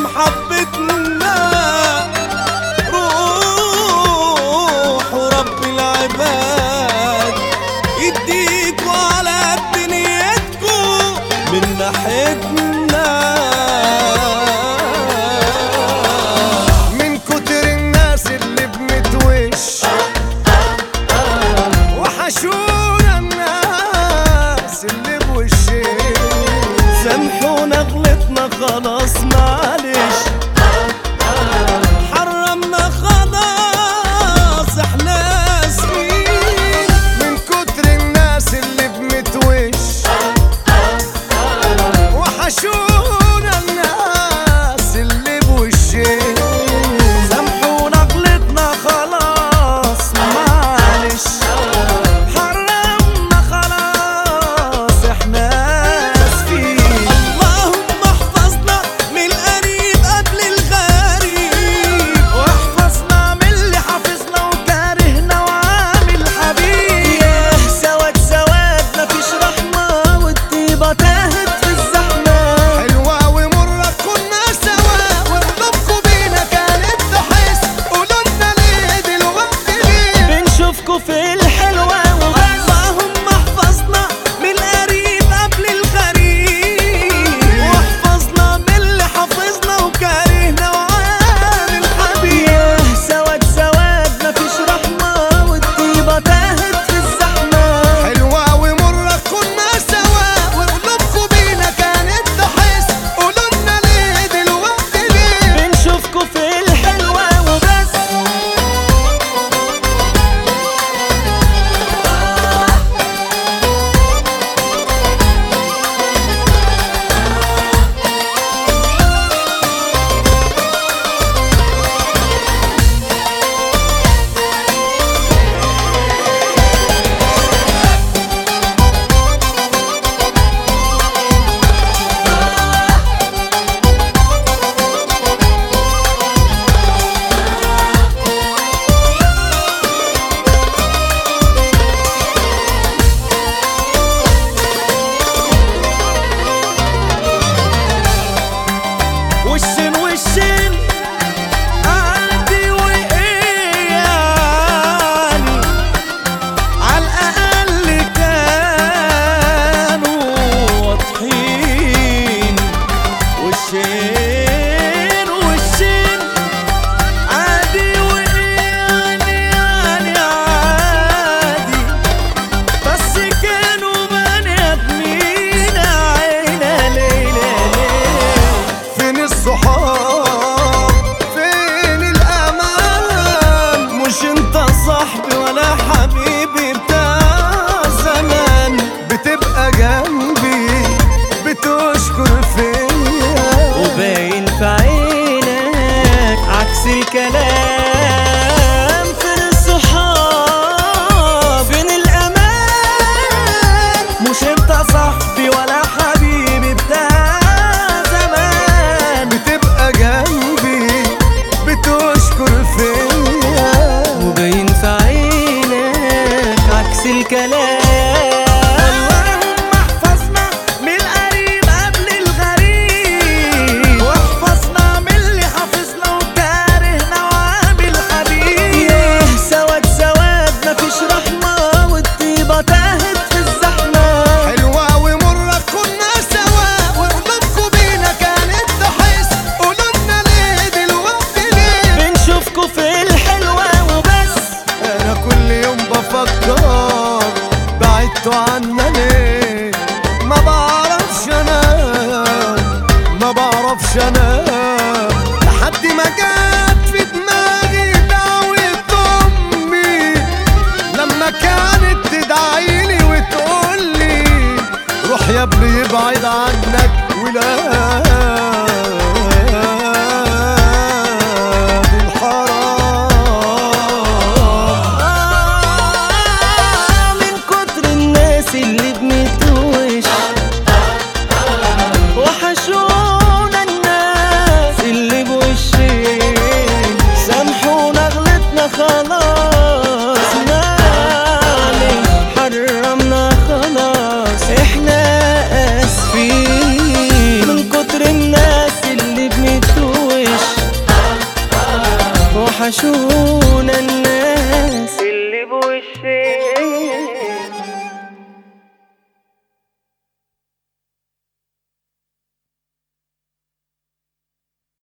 محبتنا روحوا رب العباد يديكوا على دنيتكوا من ناحيتنا من كتر الناس اللي بنتوش وحشونا الناس اللي بوشين سامحونا غلطنا خلاص معلش حرمنا خلاص احنا اسفين من كتر الناس اللي بنتوش وحشونا الناس اللي بوشين سامحونا غلطنا خلاص معلش حرمنا خلاص احنا اسفين اللهم احفظنا من القريب قبل الغريب واحفظنا من اللي حافظنا وكارهنا وعامل حبيب ياه سواد سواد مفيش رحمة والطيبة تاهت في الزحمة حلوة ومرة كنا سوا وقلوبكوا بينا كانت تحس قولولنا ليه دلوقتي ليه بنشوفكوا في الحلوة وبس اللهم احفظنا من القريب قبل الغريب واحفظنا من اللي حافظنا وكارهنا وعامل حبيب ياه سواد سواد مفيش رحمة والطيبة تاهت في الزحمة حلوة ومرة كنا سوا وقلوبكوا بينا كانت تحس قولولنا ليه دلوقتي ليه بنشوفكوا في الحلوة وبس وشين وشين قلبي وايه يعني على الاقل كانوا واضحين وشين وشين عادي وايه يعني يعني عادي بس كانوا بني ادمين عينا ليلة ليلة فين الصحاب فين الأمان مش انت صاحبي ولا حبيبي بتاع زمان بتبقى جنبي بتشكر فيا وباين في عينك عكس الكلام فين الصحاب فين الامان مش انت صاحبي ولا حبيبي بتاع زمان بتبقى جنبي بتشكر فيا وباين في عينك عكس الكلام اللهم احفظنا من القريب قبل الغريب واحفظنا من اللي حافظنا وكارهنا وعامل حبيب ياه سواد سواد مفيش رحمة والطيبة تاهت في الزحمة حلوة ومرة كنا سوا وقلوبكوا بينا كانت تحس قولولنا ليه دلوقتي ليه بنشوفكوا في الحلوة وبس انا كل يوم بفكر بعدتوا عنا ليه ما بعرفش انا ما بعرفش انا لحد ما جت في دماغي دعوة امي لما كانت تدعيلي وتقولي روح يا ابني ابعد عنك ولاد الحرام آه من كتر الناس اللي بنتوش وحشونا الناس اللي بوشين سامحونا غلطنا خلاص معلش حرمنا خلاص احنا اسفين من كتر وحشونا الناس اللي بوشين